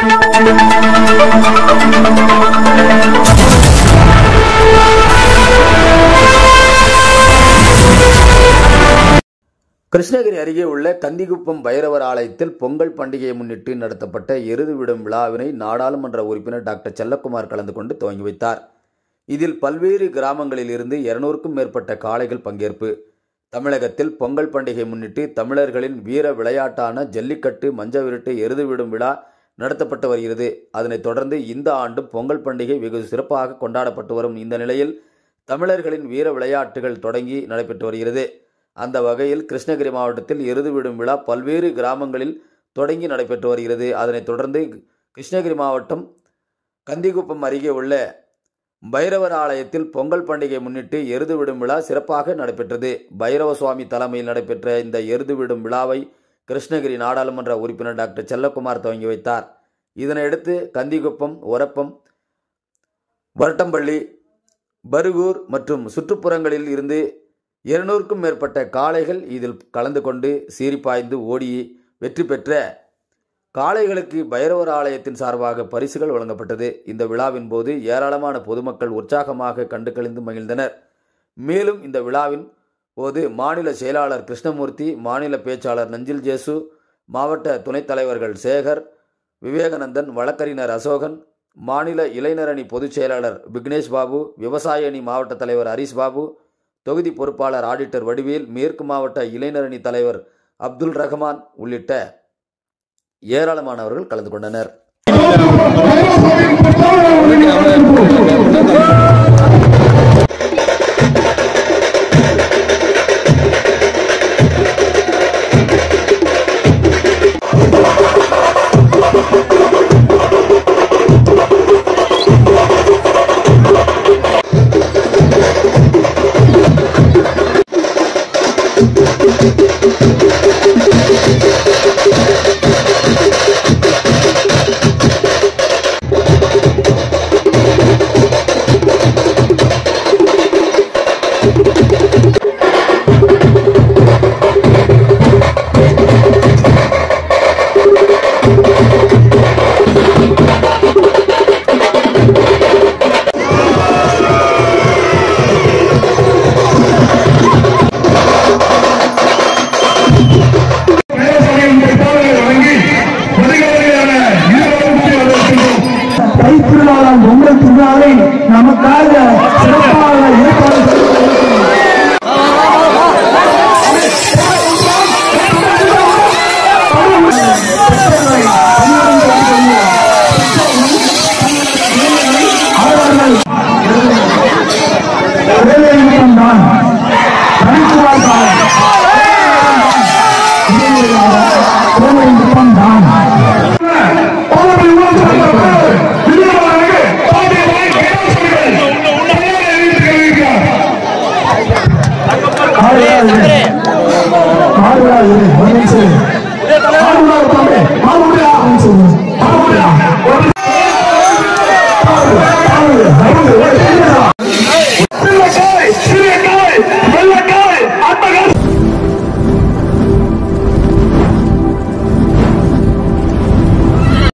கிருஷ்ணகிரி அருகே உள்ள கந்திகுப்பம் பைரவர் ஆலயத்தில் பொங்கல் பண்டிகையை முன்னிட்டு நடத்தப்பட்ட எருது விடும் விழாவினை நாடாளுமன்ற உறுப்பினர் டாக்டர் செல்லக்குமார் கலந்து கொண்டு துவங்கி வைத்தார் இதில் பல்வேறு கிராமங்களில் இருந்து இருநூறுக்கும் மேற்பட்ட காளைகள் பங்கேற்பு தமிழகத்தில் பொங்கல் பண்டிகை முன்னிட்டு தமிழர்களின் வீர விளையாட்டான ஜல்லிக்கட்டு மஞ்சவிருட்டு எருது விடும் விழா நடத்தப்பட்டு வருகிறது அதனைத் தொடர்ந்து இந்த ஆண்டும் பொங்கல் பண்டிகை வெகு சிறப்பாக கொண்டாடப்பட்டு வரும் இந்த நிலையில் தமிழர்களின் வீர விளையாட்டுகள் தொடங்கி நடைபெற்று வருகிறது அந்த வகையில் கிருஷ்ணகிரி மாவட்டத்தில் எருது விடும் விழா பல்வேறு கிராமங்களில் தொடங்கி நடைபெற்று வருகிறது அதனைத் தொடர்ந்து கிருஷ்ணகிரி மாவட்டம் கந்திகுப்பம் அருகே உள்ள பைரவர் ஆலயத்தில் பொங்கல் பண்டிகை முன்னிட்டு எருது விடும் விழா சிறப்பாக நடைபெற்றது பைரவ சுவாமி தலைமையில் நடைபெற்ற இந்த எருது விடும் விழாவை கிருஷ்ணகிரி நாடாளுமன்ற உறுப்பினர் டாக்டர் செல்லக்குமார் துவங்கி வைத்தார் இதனையடுத்து கந்திகுப்பம் ஒரப்பம் வரட்டம்பள்ளி பருகூர் மற்றும் சுற்றுப்புறங்களில் இருந்து இருநூறுக்கும் மேற்பட்ட காளைகள் இதில் கலந்து கொண்டு சீரிப்பாய்ந்து ஓடி வெற்றி பெற்ற காளைகளுக்கு பைரவர் ஆலயத்தின் சார்பாக பரிசுகள் வழங்கப்பட்டது இந்த விழாவின் போது ஏராளமான பொதுமக்கள் உற்சாகமாக கண்டு கழிந்து மகிழ்ந்தனர் மேலும் இந்த விழாவின் போது மாநில செயலாளர் கிருஷ்ணமூர்த்தி மாநில பேச்சாளர் நஞ்சில் ஜேசு மாவட்ட துணைத் தலைவர்கள் சேகர் விவேகானந்தன் வழக்கறிஞர் அசோகன் மாநில இளைஞரணி பொதுச் செயலாளர் விக்னேஷ் பாபு விவசாய அணி மாவட்ட தலைவர் ஹரிஷ் பாபு தொகுதி பொறுப்பாளர் ஆடிட்டர் வடிவேல் மேற்கு மாவட்ட இளைஞரணி தலைவர் அப்துல் ரஹ்மான் உள்ளிட்ட ஏராளமானவர்கள் கலந்து கொண்டனர் தைத்திருநாளாம் பொங்கல் திருநாளை நமக்காக சிறப்பாக ஏற்பாடு செய்திருக்கிறார். அவர்கள் ஒரே இயக்கம்தான். தனித்துவம்தான். ஒரே இயக்கம்தான். மாறுபடியா